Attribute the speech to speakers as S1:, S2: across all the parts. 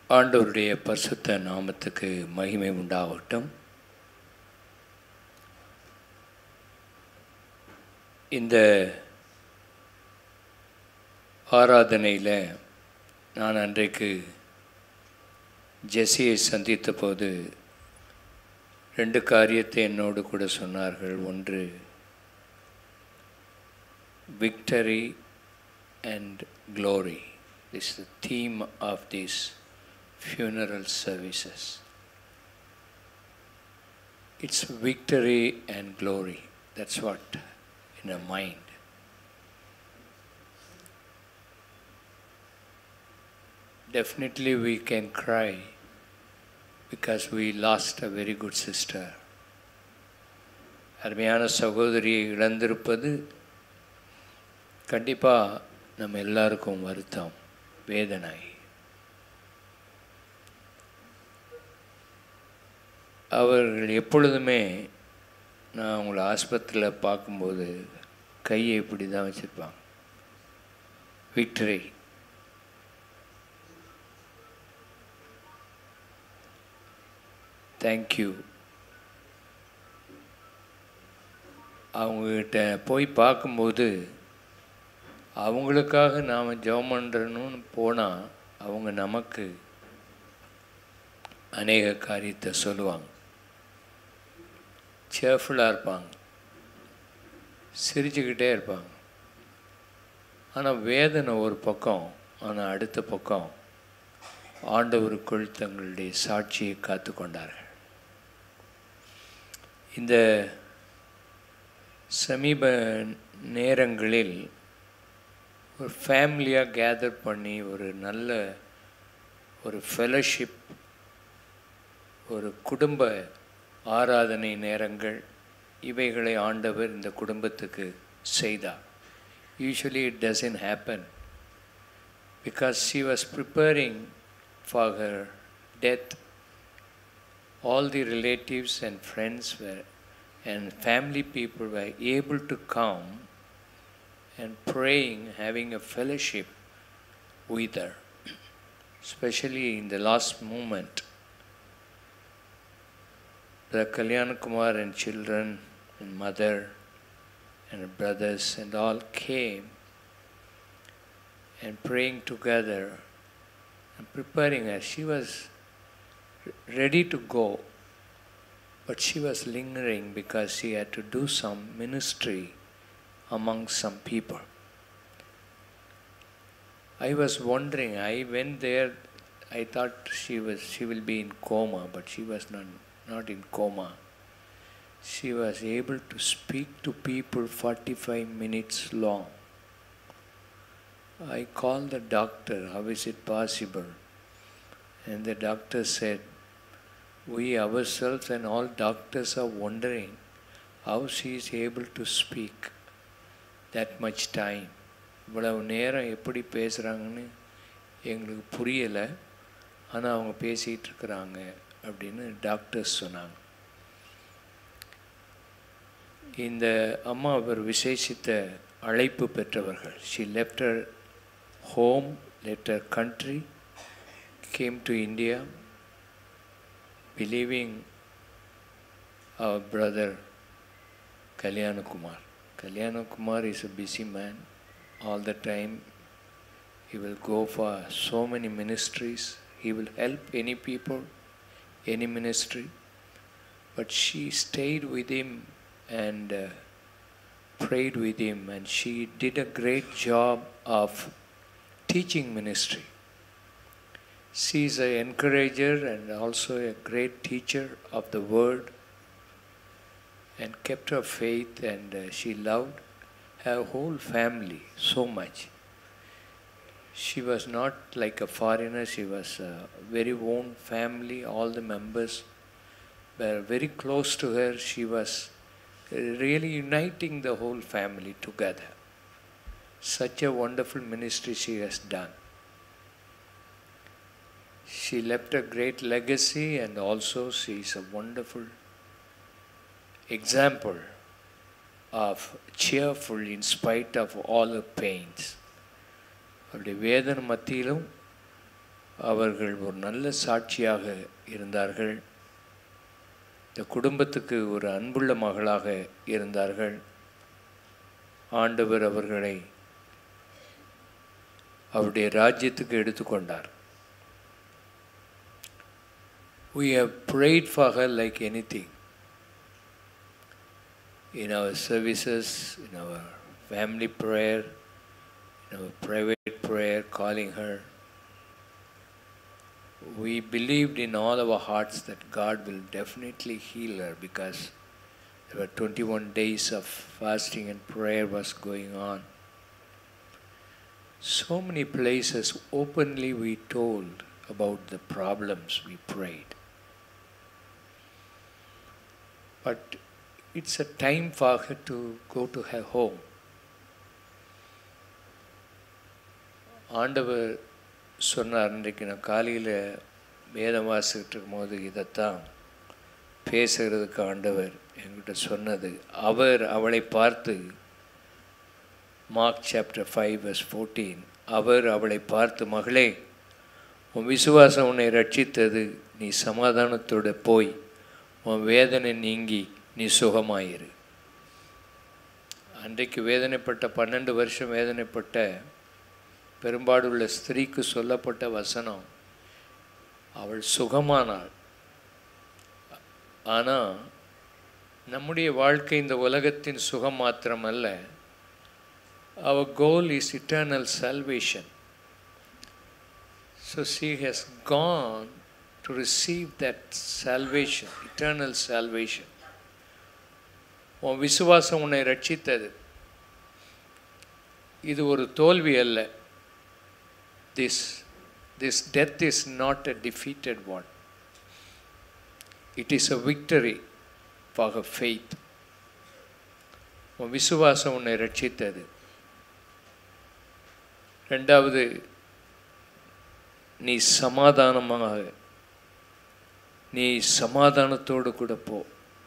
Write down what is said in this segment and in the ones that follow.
S1: ஆண்டவருடைய பரிசுத்த நாமத்துக்கு மகிமை உண்டாகட்டும் இந்த ஆராதனையில் நான் அன்றைக்கு ஜெஸ்ஸியை சந்தித்த போது ரெண்டு காரியத்தை என்னோடு கூட சொன்னார்கள் ஒன்று victory and glory is the theme of these funeral services. It's victory and glory. That's what in our mind. Definitely we can cry because we lost a very good sister. அருமையான சகோதரியை இழந்திருப்பது கண்டிப்பாக நம்ம எல்லாருக்கும் வருத்தம் வேதனை அவர்கள் எப்பொழுதுமே நான் அவங்கள ஆஸ்பத்திரியில் பார்க்கும்போது கையை இப்படி தான் வச்சுருப்பாங்க விக்டரி தேங்க்யூ அவங்கக்கிட்ட போய் பார்க்கும்போது அவங்களுக்காக நாம் ஜெபம் பண்ணுறணும்னு போனால் அவங்க நமக்கு அநேக காரியத்தை சொல்லுவாங்க சேர்ஃபுல்லாக இருப்பாங்க சிரிச்சுக்கிட்டே இருப்பாங்க ஆனால் வேதனை ஒரு பக்கம் ஆனால் அடுத்த பக்கம் ஆண்டவருக்குள் தங்களுடைய சாட்சியை காத்து கொண்டார்கள் இந்த சமீப நேரங்களில் ஒரு ஃபேமிலியாக கேதர் பண்ணி ஒரு நல்ல ஒரு ஃபெலோஷிப் ஒரு குடும்ப ஆராதனை நேரங்கள் இவைகளை ஆண்டவர் இந்த குடும்பத்துக்கு செய்தார் usually it doesn't happen because she was preparing for her death all the relatives and friends were and family people were able to come and praying having a fellowship with her especially in the last moment the Kalyan Kumar and children and mother and brothers and all came and praying together and preparing her. She was ready to go, but she was lingering because she had to do some ministry among some people. I was wondering, I went there, I thought she was she will be in coma, but she was not not in coma. She was able to speak to people 45 minutes long. I called the doctor, how is it possible? And the doctor said, We ourselves and all doctors are wondering how she is able to speak that much time. இவ்வளவு நேரம் எப்படி பேசுகிறாங்கன்னு எங்களுக்கு புரியலை ஆனால் அவங்க பேசிகிட்டு இருக்கிறாங்க அப்படின்னு டாக்டர்ஸ் சொன்னாங்க இந்த அம்மா அவர் விசேஷித்த அழைப்பு பெற்றவர்கள் she left her home left her country came to India believing our brother Kalyanakumar Kalyanakumar is a busy man all the time he will go for so many ministries he will help any people any ministry but she stayed with him and uh, prayed with him and she did a great job of teaching ministry she is an encourager and also a great teacher of the word and kept her faith and uh, she loved her whole family so much. She was not like a foreigner, she was a very own family, all the members were very close to her. She was really uniting the whole family together. Such a wonderful ministry she has done. She left a great legacy and also she is a wonderful example of cheerful in spite of all her pains. அவருடைய வேதனை மத்தியிலும் அவர்கள் ஒரு நல்ல சாட்சியாக இருந்தார்கள் இந்த குடும்பத்துக்கு ஒரு அன்புள்ள மகளாக இருந்தார்கள் ஆண்டவர் அவர்களை அவருடைய ராஜ்யத்துக்கு எடுத்துக்கொண்டார் We have prayed for her like anything. In our services, in our family prayer, in our private prayer, calling her. We believed in all our hearts that God will definitely heal her because there were 21 days of fasting and prayer was going on. So many places openly we told about the problems we prayed. But it's a time for her to go to her home. ஆண்டவர் சொன்னார் இன்றைக்கு நான் காலையில் வேதம் வாசிக்கிட்டு இருக்கும்போது இதைத்தான் பேசுகிறதுக்கு ஆண்டவர் என்கிட்ட சொன்னது அவர் அவளை பார்த்து Mark chapter five verse fourteen அவர் அவளை பார்த்து மகளே உன் விசுவாசம் உன்னை ரட்சித்தது நீ சமாதானத்தோடு போய் உன் வேதனை நீங்கி நீ சுகமாயிரு அன்றைக்கு வேதனைப்பட்ட பன்னெண்டு வருஷம் வேதனைப்பட்ட பெரும்பாடுள்ள ஸ்திரீக்கு சொல்லப்பட்ட வசனம் அவள் சுகமானாள் ஆனால் நம்முடைய வாழ்க்கை இந்த உலகத்தின் சுகம் மாத்திரமல்ல அவர் goal is eternal salvation So she has gone to receive that salvation, eternal salvation. உன் விசுவாசம் உன்னை ரட்சித்தது இது ஒரு தோல்வி அல்ல this this death is not a defeated one it is a victory for a faith உன் விசுவாசம் உன்னை ரட்சித்தது ரெண்டாவது நீ சமாதானமாக நீ சமாதானத்தோடு கூட போ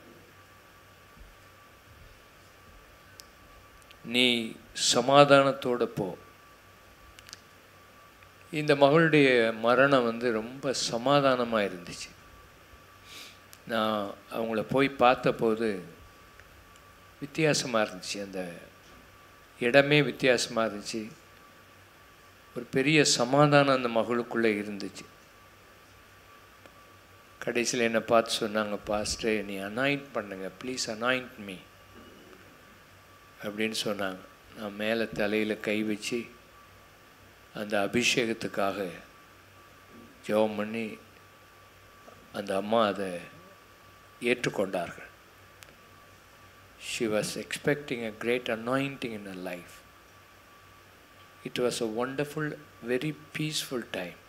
S1: நீ சமாதானத்தோடு போ இந்த மகளுடைய மரணம் வந்து ரொம்ப சமாதானமாக இருந்துச்சு நான் அவங்கள போய் பார்த்தபோது வித்தியாசமாக இருந்துச்சு அந்த இடமே வித்தியாசமாக இருந்துச்சு ஒரு பெரிய சமாதானம் அந்த மகளுக்குள்ளே இருந்துச்சு கடைசியில் என்னை பார்த்து சொன்னாங்க பாஸ்டர் நீ அனாயிண்ட் பண்ணுங்க ப்ளீஸ் அனாயிண்ட் மீ அப்படின்னு சொன்னாங்க நான் மேலே தலையில் கை வச்சு அந்த அபிஷேகத்துக்காக ஜெபம் பண்ணி அந்த அம்மா அதை ஏற்றுக்கொண்டார்கள் she was expecting a great anointing in a life it was a wonderful very peaceful time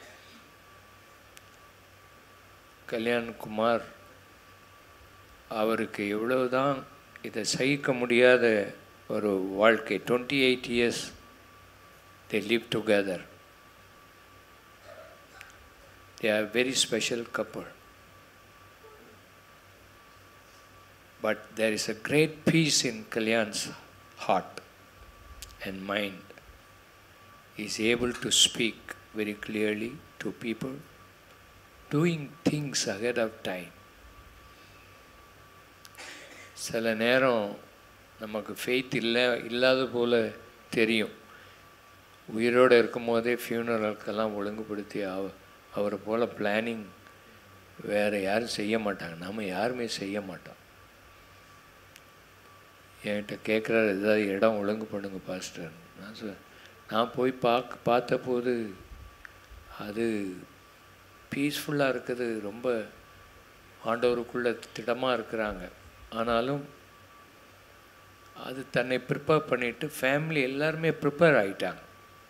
S1: Kalyan Kumar அவருக்கு எவ்வளவுதான் இதை சகிக்க முடியாத ஒரு வாழ்க்கை twenty eight years they live together they are very special couple but there is a great peace in Kalyan's heart and mind is able to speak very clearly to people, doing things ahead of time. சில நேரம் நமக்கு faith இல்லை இல்லாத போல தெரியும் உயிரோடு இருக்கும்போதே ஃபியூனரலுக்கெல்லாம் ஒழுங்குபடுத்தி அவ அவரை போல் பிளானிங் வேறு யாரும் செய்ய மாட்டாங்க நம்ம யாருமே செய்ய மாட்டோம் என்கிட்ட கேட்குறாரு ஏதாவது இடம் ஒழுங்கு பண்ணுங்க பாஸ்டர் நான் சொல் நான் போய் பார்க்க பார்த்தபோது அது பீஸ்ஃபுல்லாக இருக்குது ரொம்ப ஆண்டவருக்குள்ள திடமாக இருக்கிறாங்க ஆனாலும் அது தன்னை ப்ரிப்பேர் பண்ணிவிட்டு ஃபேமிலி எல்லாருமே ப்ரிப்பேர் ஆகிட்டாங்க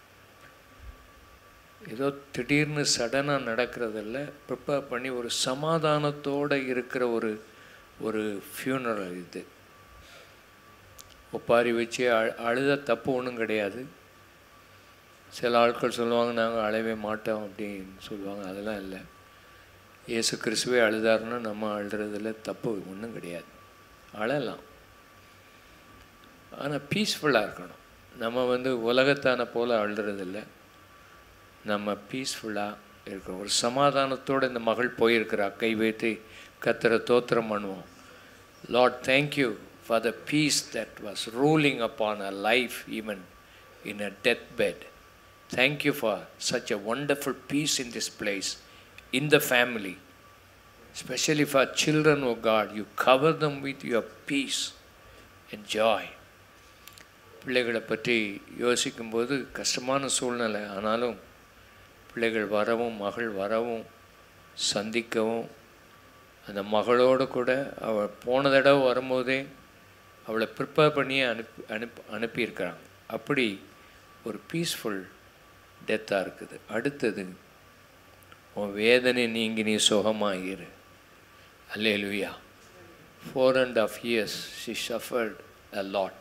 S1: ஏதோ திடீர்னு சடனாக நடக்கிறதில்ல ப்ரிப்பேர் பண்ணி ஒரு சமாதானத்தோடு இருக்கிற ஒரு ஒரு ஃபியூனரல் இது ஒப்பாரி வச்சு அழு அழுத தப்பு ஒன்றும் கிடையாது சில ஆட்கள் சொல்லுவாங்க நாங்கள் அழவே மாட்டோம் அப்படின்னு சொல்லுவாங்க அதெல்லாம் இல்லை இயேசு கிறிஸ்துவே அழுதாருன்னா நம்ம அழுறதுல தப்பு ஒன்றும் கிடையாது அழலாம் ஆனால் பீஸ்ஃபுல்லாக இருக்கணும் நம்ம வந்து உலகத்தான போல் அழுறதில்ல நம்ம பீஸ்ஃபுல்லாக இருக்கிறோம் ஒரு சமாதானத்தோடு இந்த மகள் போயிருக்கிறா கை வைத்து கத்திர தோத்திரம் பண்ணுவோம் Lord thank you for the peace that was ruling upon a life even in a death bed thank you for such a wonderful peace in this place in the family especially for children, O God, you cover them with your peace and joy. பிள்ளைகளை பற்றி யோசிக்கும்போது கஷ்டமான சூழ்நிலை ஆனாலும் பிள்ளைகள் வரவும் மகள் வரவும் சந்திக்கவும் அந்த மகளோடு கூட அவள் போன தடவை வரும்போதே அவளை ப்ரிப்பேர் பண்ணி அனுப்பி அனுப்பி அனுப்பியிருக்கிறாங்க அப்படி ஒரு பீஸ்ஃபுல் டெத்தாக இருக்குது அடுத்தது உன் வேதனை நீங்கி நீ சுகமாகிரு அல்லேலுயா four and half years she suffered a lot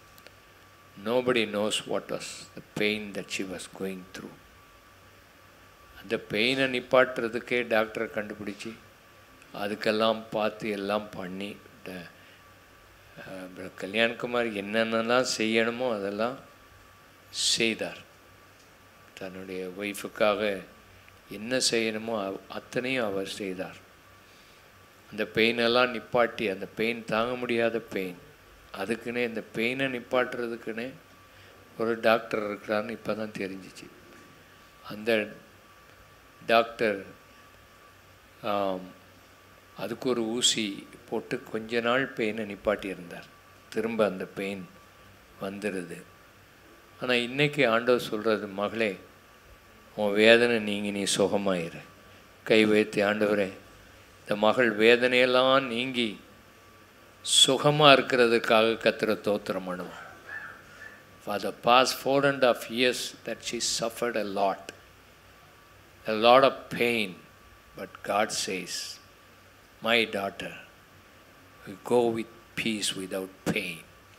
S1: nobody knows what was the pain that she was going through அந்த பெயினை நிப்பாட்டுறதுக்கே டாக்டரை கண்டுபிடிச்சி அதுக்கெல்லாம் பார்த்து எல்லாம் பண்ணி ட- அஹ் கல்யாண்குமார் என்னென்னலாம் செய்யணுமோ அதெல்லாம் செய்தார் தன்னுடைய ஒய்ஃபுக்காக என்ன செய்யணுமோ அவ்- அத்தனையும் அவர் செய்தார் அந்த பெயினெல்லாம் நிப்பாட்டி அந்த பெயின் தாங்க முடியாத பெயின் அதுக்குன்னே இந்த பெயினை நிப்பாட்டுறதுக்குன்னே ஒரு டாக்டர் இருக்கிறான்னு இப்போ தான் தெரிஞ்சிச்சு அந்த டாக்டர் ஆம், அதுக்கு ஒரு ஊசி போட்டு கொஞ்ச நாள் பெயினை நிப்பாட்டி இருந்தார் திரும்ப அந்த பெயின் வந்துடுது ஆனால் இன்னைக்கு ஆண்டவர் சொல்கிறது மகளே உன் வேதனை நீங்கி நீ சுகமாயிரு கை வைத்து ஆண்டவரே இந்த மகள் வேதனையெல்லாம் நீங்கி சுகமாக இருக்கிறதுக்காக கத்திர தோத்திரம் பண்ணுவோம் for the past four and half years that she suffered a lot a lot of pain, but God says, My daughter, we go with peace without pain.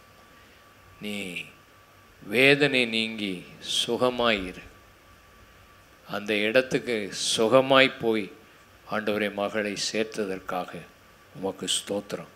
S1: நீ வேதனை நீங்கி சுகமாயிரு அந்த இடத்துக்கு சுகமாய் போய் ஆண்டவரை மகளை சேர்த்ததற்காக உமக்கு ஸ்தோத்திரம்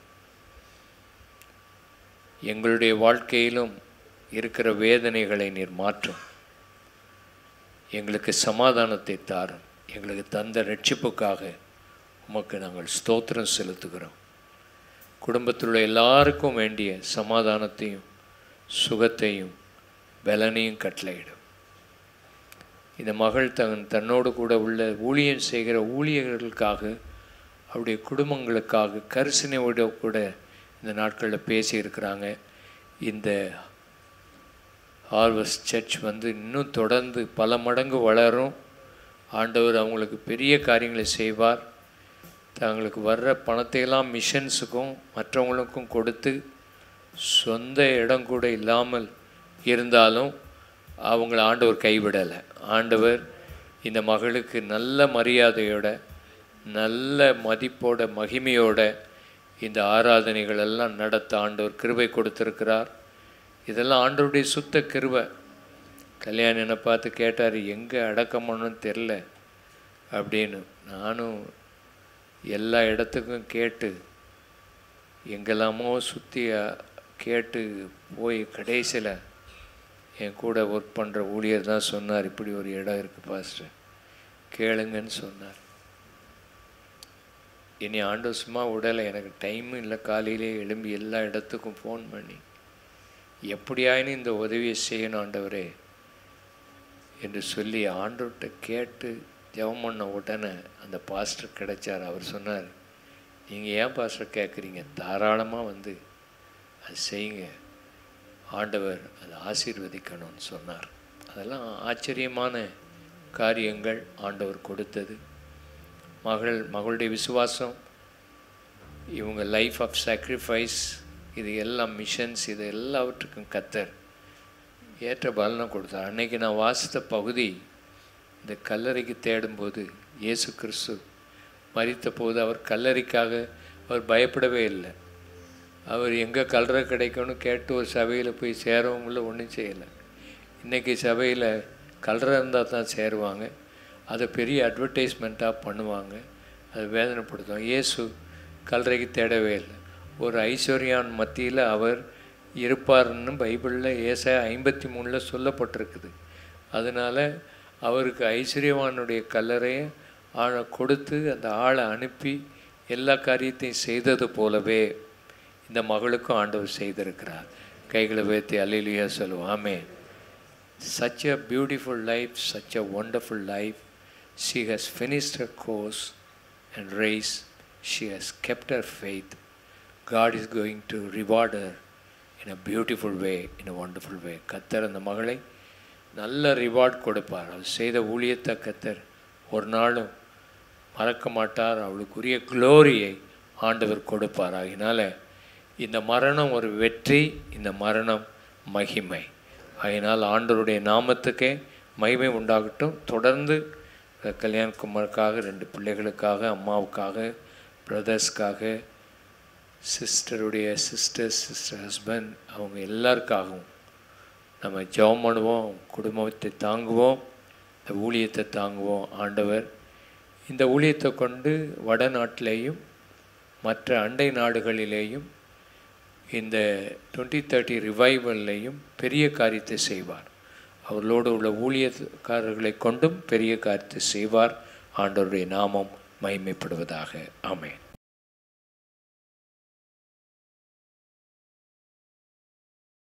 S1: எங்களுடைய வாழ்க்கையிலும் இருக்கிற வேதனைகளை நீர் மாற்றும் எங்களுக்கு சமாதானத்தை தாரும் எங்களுக்கு தந்த ரட்சிப்புக்காக உமக்கு நாங்கள் ஸ்தோத்திரம் செலுத்துகிறோம் குடும்பத்தில் உள்ள எல்லாருக்கும் வேண்டிய சமாதானத்தையும் சுகத்தையும் பலனையும் கட்டளையிடும் இந்த மகள் தன் தன்னோடு கூட உள்ள ஊழியம் செய்கிற ஊழியர்களுக்காக அவருடைய குடும்பங்களுக்காக கரிசனையோட கூட இந்த நாட்களில் பேசியிருக்கிறாங்க இந்த ஹார்வஸ்ட் சர்ச் வந்து இன்னும் தொடர்ந்து பல மடங்கு வளரும் ஆண்டவர் அவங்களுக்கு பெரிய காரியங்களை செய்வார் தங்களுக்கு வர்ற பணத்தையெல்லாம் மிஷன்ஸுக்கும் மற்றவங்களுக்கும் கொடுத்து சொந்த இடம் கூட இல்லாமல் இருந்தாலும் அவங்கள ஆண்டவர் கைவிடலை ஆண்டவர் இந்த மகளுக்கு நல்ல மரியாதையோட நல்ல மதிப்போட மகிமையோட இந்த ஆராதனைகள் எல்லாம் நடத்த ஆண்டவர் கிருபை கொடுத்திருக்கிறார் இதெல்லாம் ஆண்டவருடைய சுத்த கிருபை கல்யாணம் என்னை பார்த்து கேட்டார் எங்கே அடக்கம் பண்ணணும்னு தெரில அப்படின்னு நானும் எல்லா இடத்துக்கும் கேட்டு எங்கெல்லாமோ சுற்றி கேட்டு போய் கடைசியில் என் கூட ஒர்க் பண்ணுற ஊழியர் தான் சொன்னார் இப்படி ஒரு இடம் இருக்குது பாஸ்டர் கேளுங்கன்னு சொன்னார் இனி ஆண்டு சும்மா விடலை எனக்கு டைமும் இல்லை காலையிலே எழும்பி எல்லா இடத்துக்கும் ஃபோன் பண்ணி எப்படியாயினும் இந்த உதவியை செய்யணும் ஆண்டவரே என்று சொல்லி ஆண்டவர்கிட்ட கேட்டு ஜெபம் பண்ண உடனே அந்த பாஸ்டர் கிடைச்சார் அவர் சொன்னார் நீங்கள் ஏன் பாஸ்டர் கேட்குறீங்க தாராளமாக வந்து அது செய்யுங்க ஆண்டவர் அதை ஆசீர்வதிக்கணும்னு சொன்னார் அதெல்லாம் ஆச்சரியமான காரியங்கள் ஆண்டவர் கொடுத்தது மகள் மகளுடைய விசுவாசம் இவங்க லைஃப் ஆஃப் சாக்ரிஃபைஸ் இது எல்லாம் மிஷன்ஸ் இது எல்லாவற்றுக்கும் கத்தர் ஏற்ற பலனை கொடுத்தார் அன்னைக்கு நான் வாசித்த பகுதி இந்த கல்லறைக்கு தேடும்போது இயேசு கிறிஸ்து மரித்த போது அவர் கல்லறைக்காக அவர் பயப்படவே இல்லை அவர் எங்கே கல்லறை கிடைக்கும்னு கேட்டு ஒரு சபையில் போய் சேரவும் இல்லை ஒன்றும் செய்யலை இன்றைக்கி சபையில் கல்லறை இருந்தால் தான் சேருவாங்க அதை பெரிய அட்வர்டைஸ்மெண்ட்டாக பண்ணுவாங்க அது வேதனைப்படுத்தும் இயேசு கல்லறைக்கு தேடவே இல்லை ஒரு ஐஸ்வர்யான் மத்தியில் அவர் இருப்பார்னு பைபிளில் ஏச ஐம்பத்தி மூணில் சொல்லப்பட்டிருக்குது அதனால் அவருக்கு ஐஸ்வர்யவானுடைய கல்லறையை ஆளை கொடுத்து அந்த ஆளை அனுப்பி எல்லா காரியத்தையும் செய்தது போலவே இந்த மகளுக்கும் ஆண்டவர் செய்திருக்கிறார் கைகளை உயர்த்தி அல்லையிலேயே சொல்லுவோம் ஆமே such a beautiful life, such a wonderful life. She has finished her course and race. She has kept her faith. God is going to reward her in a beautiful way, in a wonderful way. கத்தர் அந்த மகளை நல்ல reward கொடுப்பார் அவள் செய்த ஊழியத்தை கத்தர் ஒரு நாளும் மறக்க மாட்டார் அவளுக்குரிய க்ளோரியை ஆண்டவர் கொடுப்பார் ஆகினால இந்த மரணம் ஒரு வெற்றி இந்த மரணம் மகிமை அதனால் ஆண்டவருடைய நாமத்துக்கே மகிமை உண்டாகட்டும் தொடர்ந்து கல்யாண்குமாருக்காக ரெண்டு பிள்ளைகளுக்காக அம்மாவுக்காக பிரதர்ஸ்க்காக சிஸ்டருடைய சிஸ்டர் சிஸ்டர் ஹஸ்பண்ட் அவங்க எல்லாருக்காகவும் நம்ம ஜெபம் பண்ணுவோம் குடும்பத்தை தாங்குவோம் இந்த ஊழியத்தை தாங்குவோம் ஆண்டவர் இந்த ஊழியத்தை கொண்டு வடநாட்டிலேயும் மற்ற அண்டை நாடுகளிலேயும் இந்த டுவெண்ட்டி தேர்ட்டி ரிவைவல்லையும் பெரிய காரியத்தை செய்வார் அவர்களோடு உள்ள ஊழியக்காரர்களை கொண்டும் பெரிய காரியத்தை செய்வார் ஆண்டவருடைய நாமம் மகிமைப்படுவதாக ஆமென்